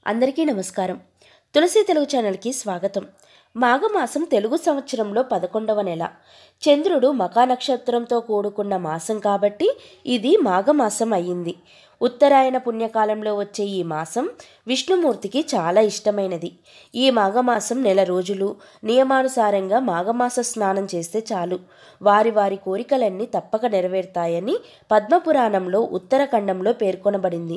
అందరికీ నమస్కారం తులసి తెలుగు ఛానల్కి స్వాగతం మాఘమాసం తెలుగు సంవత్సరంలో పదకొండవ నెల చంద్రుడు మకా నక్షత్రంతో కూడుకున్న మాసం కాబట్టి ఇది మాఘమాసం అయ్యింది ఉత్తరాయణ పుణ్యకాలంలో వచ్చే ఈ మాసం విష్ణుమూర్తికి చాలా ఇష్టమైనది ఈ మాఘమాసం నెల రోజులు నియమానుసారంగా మాఘమాస స్నానం చేస్తే చాలు వారి వారి కోరికలన్నీ తప్పక నెరవేరుతాయని పద్మపురాణంలో ఉత్తరఖండంలో పేర్కొనబడింది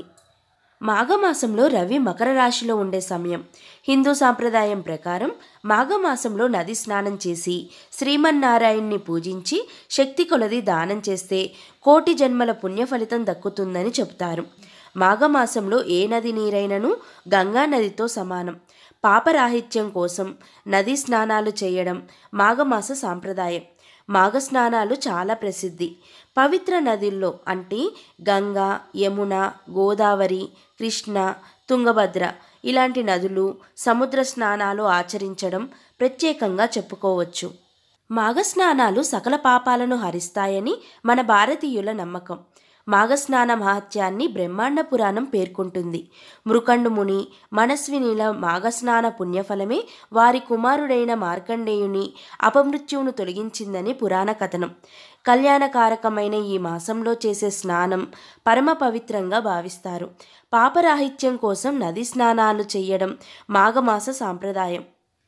మాఘమాసంలో రవి మకర రాశిలో ఉండే సమయం హిందూ సాంప్రదాయం ప్రకారం మాఘమాసంలో నది స్నానం చేసి శ్రీమన్నారాయణ్ణి పూజించి శక్తి కొలది దానం చేస్తే కోటి జన్మల పుణ్య ఫలితం దక్కుతుందని చెబుతారు మాఘమాసంలో ఏ నది నీరైనను గంగా నదితో సమానం పాపరాహిత్యం కోసం నదీ స్నానాలు చేయడం మాఘమాస సాంప్రదాయం మాఘ స్నానాలు చాలా ప్రసిద్ధి పవిత్ర నదుల్లో అంటే గంగా యమున గోదావరి కృష్ణ తుంగభద్ర ఇలాంటి నదులు సముద్ర స్నానాలు ఆచరించడం ప్రత్యేకంగా చెప్పుకోవచ్చు మాఘ స్నానాలు సకల పాపాలను హరిస్తాయని మన భారతీయుల నమ్మకం మాఘస్నాన మహత్యాన్ని బ్రహ్మాండ పురాణం పేర్కొంటుంది మృకండు ముని మనస్వినిల మాఘస్నాన పుణ్యఫలమే వారి కుమారుడైన మార్కండేయుని అపమృత్యువును తొలగించిందని పురాణ కథనం కళ్యాణకారకమైన ఈ మాసంలో చేసే స్నానం పరమ పవిత్రంగా భావిస్తారు పాపరాహిత్యం కోసం నది స్నానాలు చేయడం మాఘమాస సాంప్రదాయం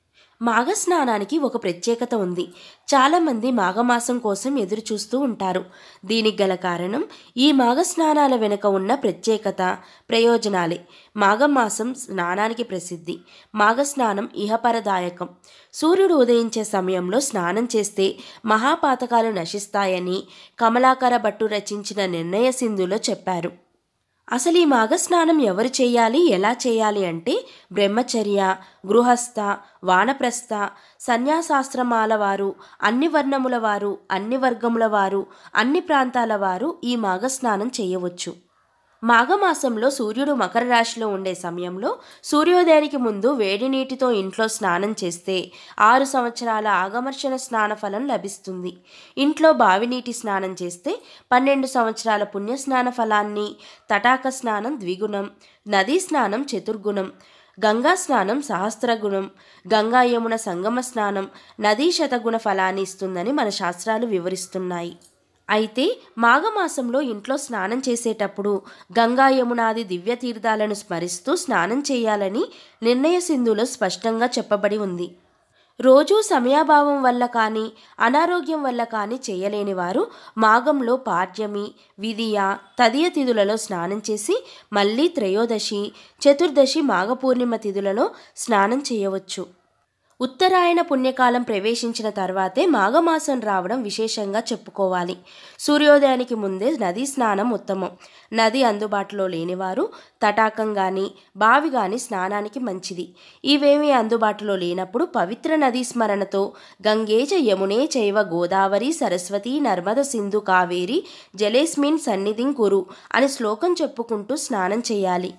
మాఘ స్నానానికి ఒక ప్రత్యేకత ఉంది చాలామంది మాఘమాసం కోసం ఎదురు చూస్తూ ఉంటారు దీనికి గల కారణం ఈ మాఘ స్నానాల వెనుక ఉన్న ప్రత్యేకత ప్రయోజనాలే మాఘమాసం స్నానానికి ప్రసిద్ధి మాఘ స్నానం ఇహపరదాయకం సూర్యుడు ఉదయించే సమయంలో స్నానం చేస్తే మహాపాతకాలు నశిస్తాయని కమలాకర భట్టు రచించిన నిర్ణయ సింధులో చెప్పారు అసలు ఈ మాఘస్నానం ఎవరు చేయాలి ఎలా చేయాలి అంటే బ్రహ్మచర్య గృహస్థ వానప్రస్థ సన్యాసాశ్రమాల వారు అన్ని వర్ణముల వారు అన్ని వర్గముల వారు అన్ని ప్రాంతాల వారు ఈ మాఘస్నానం చేయవచ్చు మాఘమాసంలో సూర్యుడు మకర రాశిలో ఉండే సమయంలో సూర్యోదయానికి ముందు వేడి నీటితో ఇంట్లో స్నానం చేస్తే ఆరు సంవత్సరాల ఆగమర్షణ స్నాన ఫలం లభిస్తుంది ఇంట్లో బావి నీటి స్నానం చేస్తే పన్నెండు సంవత్సరాల పుణ్య స్నాన ఫలాన్ని తటాక స్నానం ద్విగుణం నదీ స్నానం చతుర్గుణం గంగా స్నానం సహస్రగుణం గంగా యమున సంగమ స్నానం నదీ శతగుణ ఫలాన్ని ఇస్తుందని మన శాస్త్రాలు వివరిస్తున్నాయి అయితే మాఘమాసంలో ఇంట్లో స్నానం చేసేటప్పుడు గంగా యమునాది దివ్య తీర్థాలను స్మరిస్తూ స్నానం చేయాలని నిర్ణయ సింధులో స్పష్టంగా చెప్పబడి ఉంది రోజూ సమయాభావం వల్ల కానీ అనారోగ్యం వల్ల కానీ చేయలేని వారు మాఘంలో పాడ్యమి విధియ తదియ తిథులలో స్నానం చేసి మళ్ళీ త్రయోదశి చతుర్దశి మాఘ పూర్ణిమ తిథులలో స్నానం చేయవచ్చు ఉత్తరాయణ పుణ్యకాలం ప్రవేశించిన తర్వాతే మాఘమాసం రావడం విశేషంగా చెప్పుకోవాలి సూర్యోదయానికి ముందే నదీ స్నానం ఉత్తమం నది అందుబాటులో లేనివారు తటాకం కానీ బావి కానీ స్నానానికి మంచిది ఇవేమీ అందుబాటులో లేనప్పుడు పవిత్ర నదీ స్మరణతో గంగేచ యమునే చైవ గోదావరి సరస్వతి నర్మద సింధు కావేరి జలేస్మిన్ సన్నిధిం కురు అని శ్లోకం చెప్పుకుంటూ స్నానం చేయాలి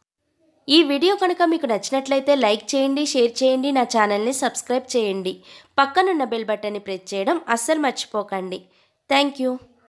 ఈ వీడియో కనుక మీకు నచ్చినట్లయితే లైక్ చేయండి షేర్ చేయండి నా ఛానల్ని సబ్స్క్రైబ్ చేయండి పక్కనున్న బెల్ బటన్ని ప్రెస్ చేయడం అస్సలు మర్చిపోకండి థ్యాంక్ యూ